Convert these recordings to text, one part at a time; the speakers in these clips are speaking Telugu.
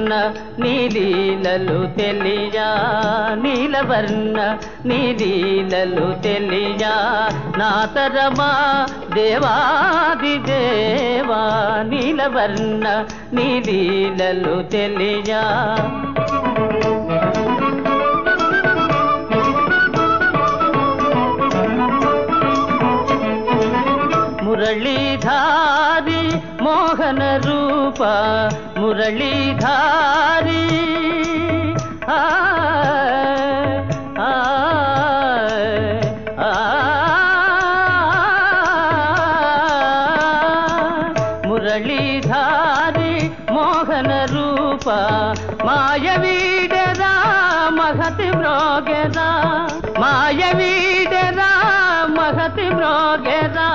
నీలవర్ణ నీలీలలు తెలియా నీలవర్ణ నీలీలలు తెలియా నా తరమా దేవాది దేవా నీలవర్ణ నీలీలలు తెలియా మురళీధారి మోహన రూప మురళీధారి ఆ, ఆ, ఆ, మురళీధారి మోహన రూప మాయవీడరా మహతి మ్రోగెరా మాయవీడరా మహతి మ్రోగెరా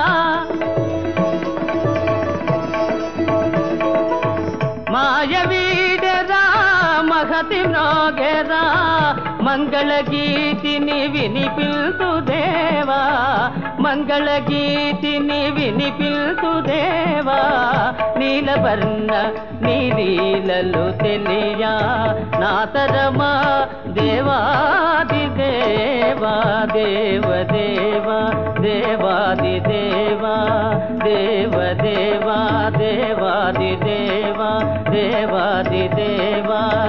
మాయవీడరా మహతి మ్రోగెరా మంగళ గీతిని వినిపిల్తు దేవా మంగళ గీతిని వినిపిల్తు దేవా నీలవర్ణ నీలీలలు తెలియా నా తరమా దేవాది దేవా దేవ దేవా దేవాది దేవా దేవ దేవా దేవాది దేవా దేవాది దేవా